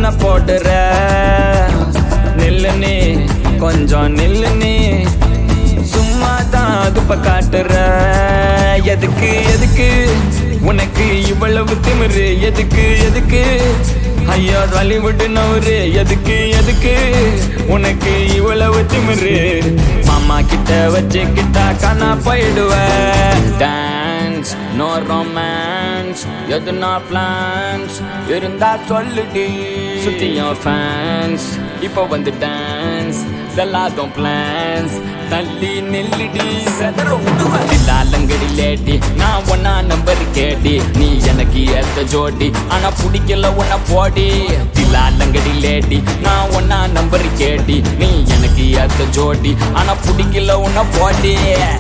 தானே போடுற நில்லு நீ கொஞ்சம் நில்லு நீ சும்மா தான் துப்ப காட்டுற எதுக்கு எதுக்கு உனக்கு இவ்வளவு திமிரு எதுக்கு எதுக்கு ஐயோ வலிவிட்டு நவரு எதுக்கு எதுக்கு உனக்கு இவ்வளவு திமிரு மாமா கிட்ட வச்சுக்கிட்டா காணா போயிடுவ டான்ஸ் நோ ரொமான்ஸ் எதுனா பிளான்ஸ் இருந்தா சொல்லுடி சுத்தியும் ஃபேன்ஸ் இப்போ வந்து டான்ஸ் செல்லாதும் பிளான்ஸ் தள்ளி நில்லுடி செதற விடுவாலங்கடி லேடி நான் ஒன்னா நம்பர் கேடி நீ எனக்கு ஏத்த ஜோடி ஆனா பிடிக்கல உன்ன போடி தில்லாலங்கடி லேடி நான் ஒன்னா நம்பர் கேடி நீ எனக்கு ஏத்த ஜோடி ஆனா பிடிக்கல உன்ன போடி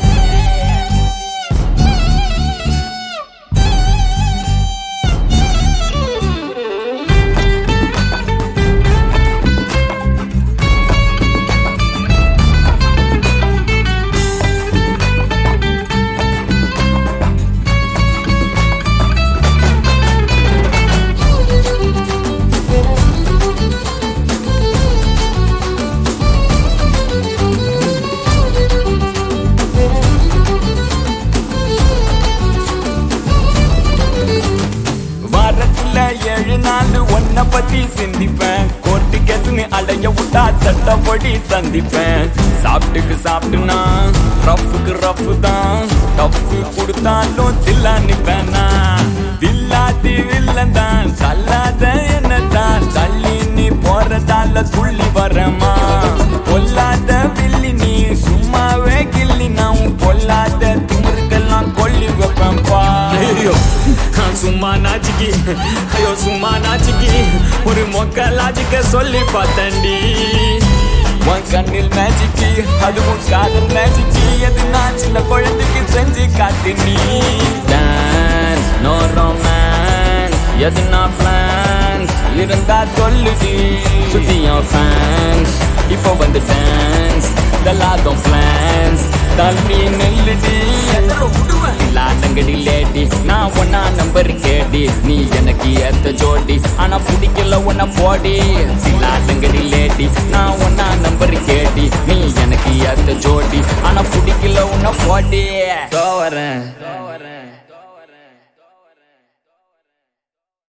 வாரத்துல ஏழு நாள் ஒன்ன பத்தி சிந்திப்பேன் கோர்ட்டு கேசுன்னு அலைய விட்டா சட்டப்படி சந்திப்பேன் சாப்பிட்டுக்கு சாப்பிட்டுனா ரஃப்புக்கு ரஃப்பு தான் டஃப்பு கொடுத்தாலும் தில்லா நிப்பேனா வில்லாதி வில்லன் தான் தள்ளாத என்ன தான் தள்ளி நீ போறதால துள்ளி வரமா பொல்லாத வில்லி நீ சும்மாவே கிள்ளி நான் பொல்லாத திமிருக்கெல்லாம் கொல்லி வைப்பேன்பா ஐயோ சும்மா நாச்சிக்கி ஐயோ சும்மா நாச்சிக்கி ஒரு மொக்க லாஜிக்க சொல்லி பார்த்தண்டி உன் கண்ணில் மேஜிக்கி அதுவும் காதல் மேஜிக்கி எது நான் சின்ன குழந்தைக்கு செஞ்சு காட்டு நீ டான்ஸ் நோ ரொமான்ஸ் எதுனா பிளான்ஸ் இருந்தா சொல்லுடி சுத்தியும் ஃபேன்ஸ் இப்போ வந்து டான்ஸ் தல்லாதும் பிளான்ஸ் தள்ளி நெல்லுடி லாட்டங்கடி லேடி நான் ஒன்னா நம்பர் கேடி நீ எனக்கு ஏத்த ஜோடி ஆனா பிடிக்கல உன்ன போடி லாட்டங்கடி லேடி நான் ஒன்னா நம்பர் கேடி நீ எனக்கு ஏத்த ஜோடி ஆனா பிடிக்கல உன்ன போடி வரேன் வரேன்